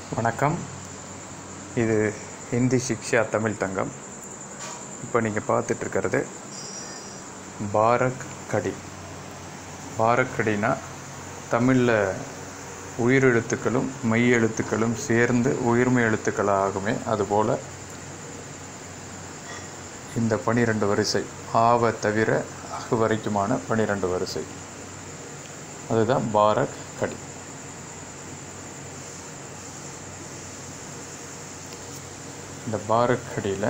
வணக்கம் இது ஹிந்தி சிக்ஷா தமிழ் தங்கம் இப்போ நீங்கள் பார்த்துட்ருக்கிறது பாரக் கடி பாரக் கடினா தமிழில் உயிரெழுத்துக்களும் மெய் எழுத்துக்களும் சேர்ந்து உயிர்மை எழுத்துக்களாகுமே அதுபோல் இந்த பனிரெண்டு வரிசை ஆவ தவிர அகு வரைக்குமான பனிரெண்டு வரிசை அதுதான் பாரக் கடி இந்த பாரக் கடியில்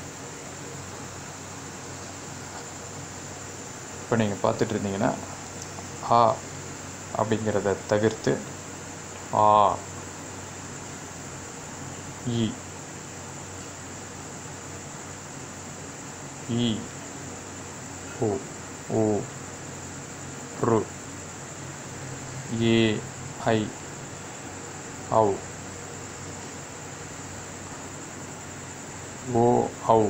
இப்போ நீங்கள் பார்த்துட்டு இருந்தீங்கன்னா ஆ அப்படிங்கிறத தவிர்த்து ஆ இ இ ஓ ஓ ரு ஏ ஐ ஔ ஓ ஔ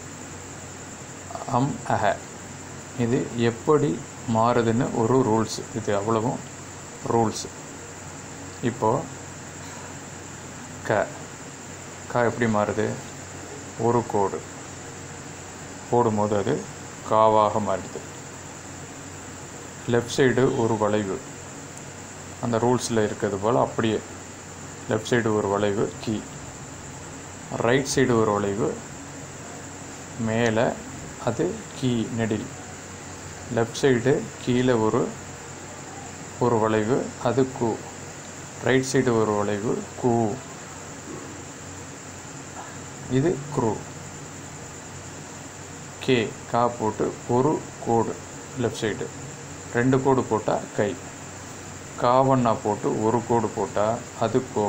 அம் அஹ இது எப்படி மாறுதுன்னு ஒரு ரூல்ஸ் இது அவ்வளவும் ரூல்ஸ் இப்போது க க எப்படி மாறுது ஒரு கோடு போடும்போது அது காவாக மாறுது லெஃப்ட் சைடு ஒரு வளைவு அந்த ரூல்ஸில் இருக்கிறது போல் அப்படியே லெஃப்ட் சைடு ஒரு வளைவு கீ ரைட் சைடு ஒரு வளைவு மேலே அது கீ நெடில் லெஃப்ட் சைடு கீழே ஒரு ஒரு வளைவு அது கூ ரைட் சைடு ஒரு வளைவு கூ இது குரூ கே கா போட்டு ஒரு கோடு லெஃப்ட் சைடு ரெண்டு கோடு போட்டால் கை காவண்ணா போட்டு ஒரு கோடு போட்டால் அது கோ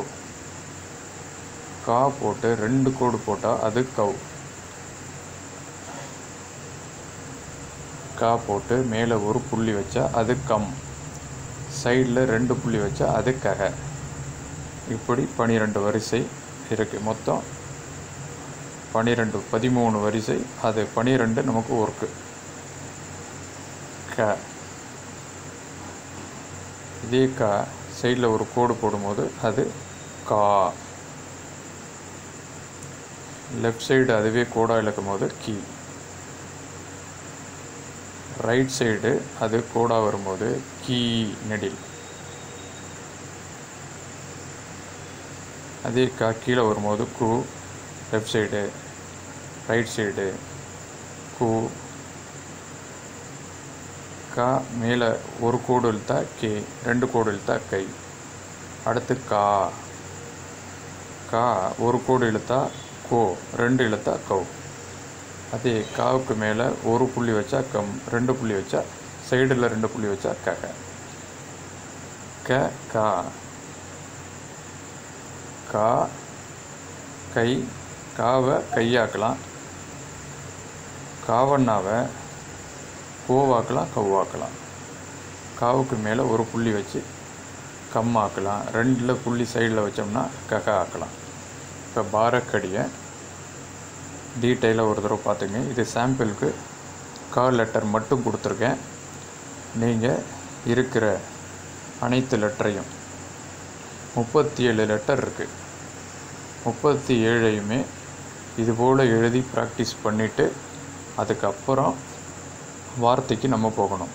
கா போட்டு ரெண்டு கோடு போட்டால் அது கவ் கா போட்டு மேலே ஒரு புள்ளி வச்சா அது கம் சைடில் ரெண்டு புள்ளி வச்சா அது கக இப்படி பனிரெண்டு வரிசை இருக்குது மொத்தம் பனிரெண்டு பதிமூணு வரிசை அது பனிரெண்டு நமக்கு ஒர்க்கு க இதே கா சைடில் ஒரு கோடு போடும்போது அது கா லெஃப்ட் சைடு அதுவே கோடாக இழக்கும் போது கீ ரைட் சைடு அது கோடாக வரும்போது கீ நெடில் அதே கா கீழே வரும்போது கு லெஃப்ட் சைடு ரைட் சைடு கு கா மேலே ஒரு கோடு இழுத்தா கே ரெண்டு கோடு இழுத்தா கை அடுத்து கா கா ஒரு கோடு இழுத்தா கோ ரெண்டு இழுத்தா கவ் அதே காவுக்கு மேலே ஒரு புள்ளி வச்சா கம் ரெண்டு புள்ளி வச்சா சைடில் ரெண்டு புள்ளி வச்சா கக க கா கா கை காவை கையாக்கலாம் காவண்ணாவை கோவாக்கலாம் கவ்வாக்கலாம் காவுக்கு மேலே ஒரு புள்ளி வச்சு கம்மாக்கலாம் ரெண்டில் புள்ளி சைடில் வச்சோம்னா கக ஆக்கலாம் இப்போ பாரக்கடியை டீட்டெயிலாக ஒரு தடவை பார்த்துங்க இது சாம்பிளுக்கு கால் லெட்டர் மட்டும் கொடுத்துருக்கேன் நீங்கள் இருக்கிற அனைத்து லெட்டரையும் முப்பத்தி ஏழு லெட்டர் இருக்குது முப்பத்தி ஏழையுமே இதுபோல் எழுதி ப்ராக்டிஸ் பண்ணிவிட்டு அதுக்கப்புறம் வார்த்தைக்கு நம்ம போகணும்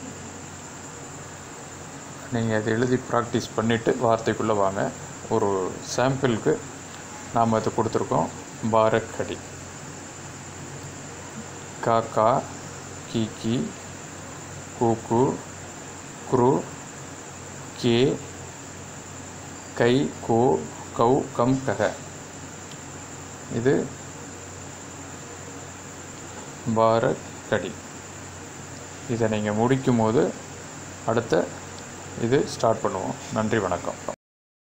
நீங்கள் அதை எழுதி ப்ராக்டிஸ் பண்ணிவிட்டு வார்த்தைக்குள்ளே வாங்க ஒரு சாம்பிளுக்கு நாம் அது கொடுத்துருக்கோம் பாரக்கடி காக்கா கீக்கி கூக்கு குரு கே கை கோ கௌ கம் கக இது பாரத் கடி இதை நீங்கள் முடிக்கும் போது அடுத்த இது ஸ்டார்ட் பண்ணுவோம் நன்றி வணக்கம்